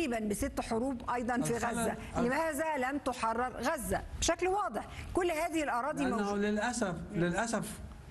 تقريبا بست حروب ايضا في الخلل- غزه لماذا لم تحرر غزه بشكل واضح كل هذه الاراضي لأنه موجوده للأسف للأسف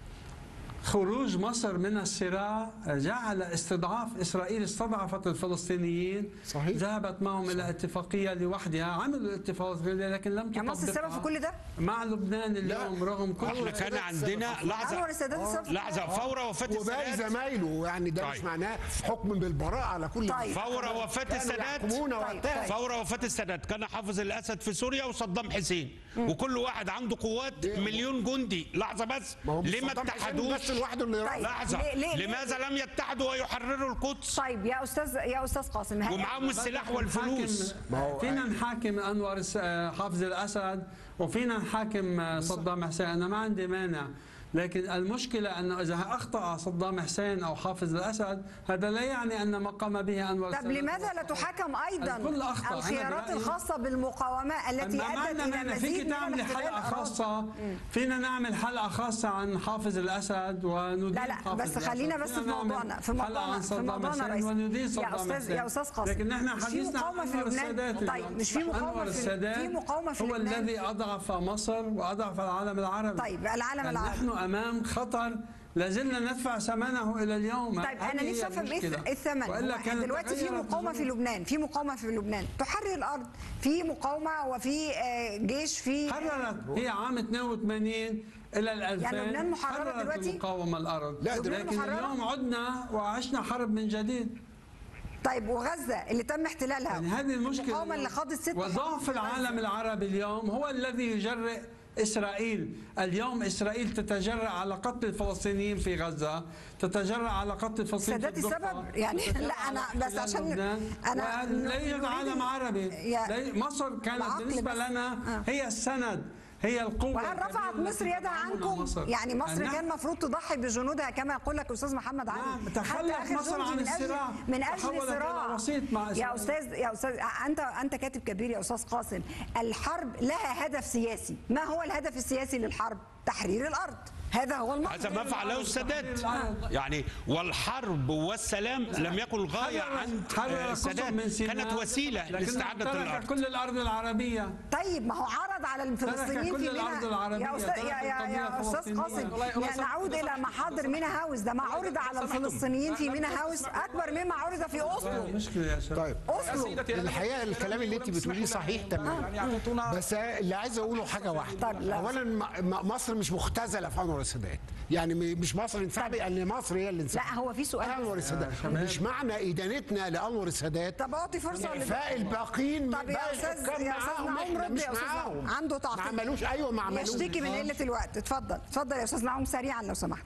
خروج مصر من الصراع جعل استضعاف إسرائيل استضعفت الفلسطينيين صحيح. ذهبت معهم إلى اتفاقية لوحدها عملوا اتفاقية لكن لم يعني مصر السبب تطبقها في كل ده؟ مع لبنان اليوم رغم كل احنا كان عندنا لحظه انور السادات السبب في لحظه فور وفاه وباقي السادات زمايله يعني ده مش طيب. معناه حكم بالبراءه على كل طيب. فور وفاه كانوا السادات يحكمون طيب، وقتها طيب. فور وفاة السادات كان حافظ الأسد في سوريا وصدام حسين وكل واحد عنده قوات مليون جندي لحظة بس ما هو مش ليه ما صدام حسين اتحدوش بس لوحده اللي طيب. لحظة ليه- ليه- ليه- لماذا لم يتحدوا ويحرروا القدس طيب يا استاذ يا استاذ قاسم هل- ومعاهم السلاح والفلوس ما هو فينا نحاكم انور الس- حافظ الاسد وفينا نحاكم صدام حسين انا ما عندي مانع لكن المشكلة أنه إذا أخطأ صدام حسين أو حافظ الأسد هذا لا يعني أن ما قام به أنور طب السادات لماذا هو لا الصحيح. تحاكم ايضا الكل أخطأ. أنا الخيارات برأيي- الخاصه بالمقاومه التي ما ادت عندنا الى مانع فيك مزيد من تعملي الاحتلال حلقة الأراضي. خاصة فينا نعمل حلقة خاصة عن حافظ الأسد وندين لا لا حافظ بس الأسد. خلينا بس في فينا نعمل موضوعنا في حلقة موضوعنا عن في صدام موضوعنا حسين رئيس وندين يا صدام استاذ حسين. يا استاذ قاسم لكن نحن مش في حديثنا عن مقاومه في أنور لبنان السادات طيب اليوم. مش في أنور مقاومه في السادات في مقاومه في هو لبنان الذي أضعف مصر وأضعف العالم العربي طيب، العالم بل العربي. نحن أمام خطر لازلنا ندفع ثمنه إلى اليوم طيب هذه انا هي نفسي افهم المشكلة. ايه الثمن وإلا هو إحنا كانت دلوقتي في تغيرت مقاومه في الظروف. لبنان في مقاومه في لبنان تحرر الارض في مقاومه وفي آه، جيش في حررت هي عام 82 الى ال 2000 يعني لبنان محررة حررت دلوقتي؟ المقاومه الارض لا، لبنان لكن محررة؟ اليوم عدنا وعشنا حرب من جديد طيب وغزه اللي تم احتلالها يعني هذه المشكله المقاومه اللي خاضت ست وضعف حروب في العالم غزة. العربي اليوم هو الذي يجرئ اسرائيل اليوم اسرائيل تتجرأ على قتل الفلسطينيين في غزه تتجرأ على قتل الفلسطينيين في سادات الضفة، السبب؟ يعني تتجرأ لا، أنا على بس احتلال عشان لبنان. أنا ولا يوجد نريد- عالم عربي يا- لا- مصر كانت العقل بالنسبه بس. لنا آه. هي السند هي القوه وهل رفعت الكبيرة مصر التي يدها تدعمنا عنكم؟ مصر. يعني مصر نعم. كان المفروض تضحي بجنودها كما يقول لك استاذ محمد علي نعم، حتى تخلت آخر مصر جندي عن من أجل- الصراع. من اجل تحولت إلى صراع وسيط مع يا إسرائيل. استاذ يا استاذ انت انت كاتب كبير يا استاذ قاسم الحرب لها هدف سياسي ما هو الهدف السياسي للحرب تحرير الارض هذا هو المقصد هذا ما فعله السادات يعني والحرب والسلام لم يكن الغاية عند حرر آه، قسم السادات من سيناء كانت وسيلة لكنه لاستعادة ترك الأرض كل الارض العربيه طيب ما هو عرض على الفلسطينيين كل في الأرض منى العربية، يا استاذ ترك يا, يا, القضية يا استاذ الفلسطينية. قاسم والله- والله يعني صح- نعود الى محاضر منى هاوس ده ما عرض على سمحتم. الفلسطينيين في لا، منى لا، هاوس تسمع- اكبر مما عرض في اوسلو مشكله يا شباب طيب اوسلو سيدتي، أنا الحقيقه الكلام اللي انت بتقوليه صحيح تماما يعني يعطونا بس اللي عايز اقوله حاجه واحده طب لا. اولا م- م- مصر مش مختزله في انور السادات يعني م- مش مصر انسحبت لان مصر هي اللي انسحبت لا هو في سؤال انور بس. السادات مش معنى ادانتنا لانور السادات طب اعطي فرصه اعفاء الباقيين طب يا باقي أستاذ- الحكام يا أستاذ معاهم، نعوم إحنا رد مش يا أستاذ نعوم. معاهم. عنده تعقيب. ما عملوش ايوه ما عملوش يشتكي من قله الوقت اتفضل اتفضل يا استاذ نعوم سريعا لو سمحت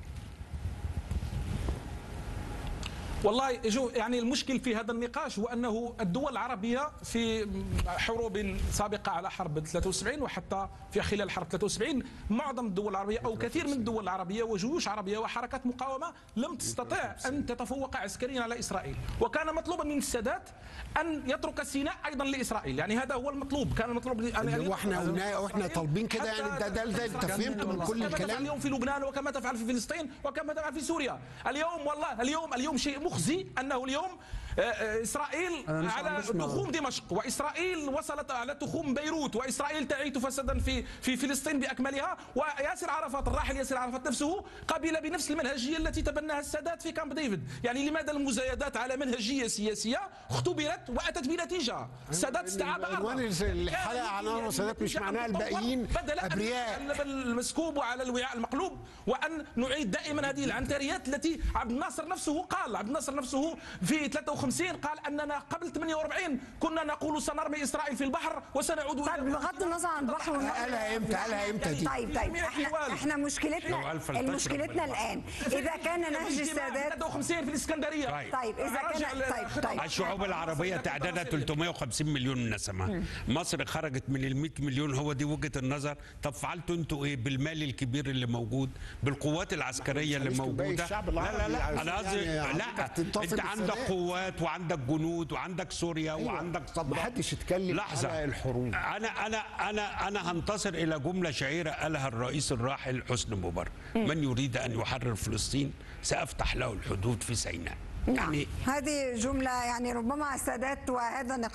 والله جو يعني المشكل في هذا النقاش هو انه الدول العربيه في حروب سابقه على حرب 73 وحتى في خلال حرب 73 معظم الدول العربيه او كثير من الدول العربيه وجيوش عربيه وحركات مقاومه لم تستطع ان تتفوق عسكريا على اسرائيل وكان مطلوبا من السادات ان يترك سيناء ايضا لاسرائيل يعني هذا هو المطلوب كان المطلوب أن- أن اللي هو احنا يترك قلناه واحنا طالبين كده حتى يعني ده ده ده انت فهمت من كل كما تفعل الكلام اليوم في لبنان وكما تفعل في فلسطين وكما تفعل في سوريا اليوم والله اليوم اليوم شيء مخزي انه اليوم آه، آه، اسرائيل أنا مش على عم بسمع. تخوم دمشق واسرائيل وصلت على تخوم بيروت واسرائيل تعيث فسادا في في فلسطين باكملها وياسر عرفات الراحل ياسر عرفات نفسه قبل بنفس المنهجيه التي تبناها السادات في كامب ديفيد يعني لماذا المزايدات على منهجيه سياسيه اختبرت واتت بنتيجه السادات استعاب عنوان أرضه. الحلقة عن أنور السادات مش النتيجة معناها أن تطور الباقيين بدل أن أبرياء. نتكلم المسكوب وعلى الوعاء المقلوب وان نعيد دائما هذه العنتريات التي عبد الناصر نفسه قال عبد الناصر نفسه في 53 قال اننا قبل 48 كنا نقول سنرمي اسرائيل في البحر وسنعود طيب بغض النظر عن البحر والنهر قالها امتى قالها امتى دي طيب طيب احنا احنا مشكلتنا لو ألف التشرب مشكلتنا بالبحر. الان اذا كان نهج السادات 53 في الاسكندريه طيب. طيب اذا رجع كان ل- طيب طيب الشعوب العربية تعدادها 350 مليون نسمة مصر خرجت من ال 100 مليون هو دي وجهة النظر طب فعلتوا انتوا ايه بالمال الكبير اللي موجود بالقوات العسكرية اللي معلش، باقي موجودة الشعب لا لا العربي لا عايزين انا قصدي يعني لا حضرتك تنتصر انت عندك بالسادات. قوات وعندك جنود وعندك سوريا أيوة. وعندك صدام محدش يتكلم لحظة على الحروب. انا انا انا انا هنتصر الى جملة شهيرة قالها الرئيس الراحل حسني مبارك من يريد ان يحرر فلسطين سافتح له الحدود في سيناء نعم هذه جملة يعني ربما السادات وهذا النقاش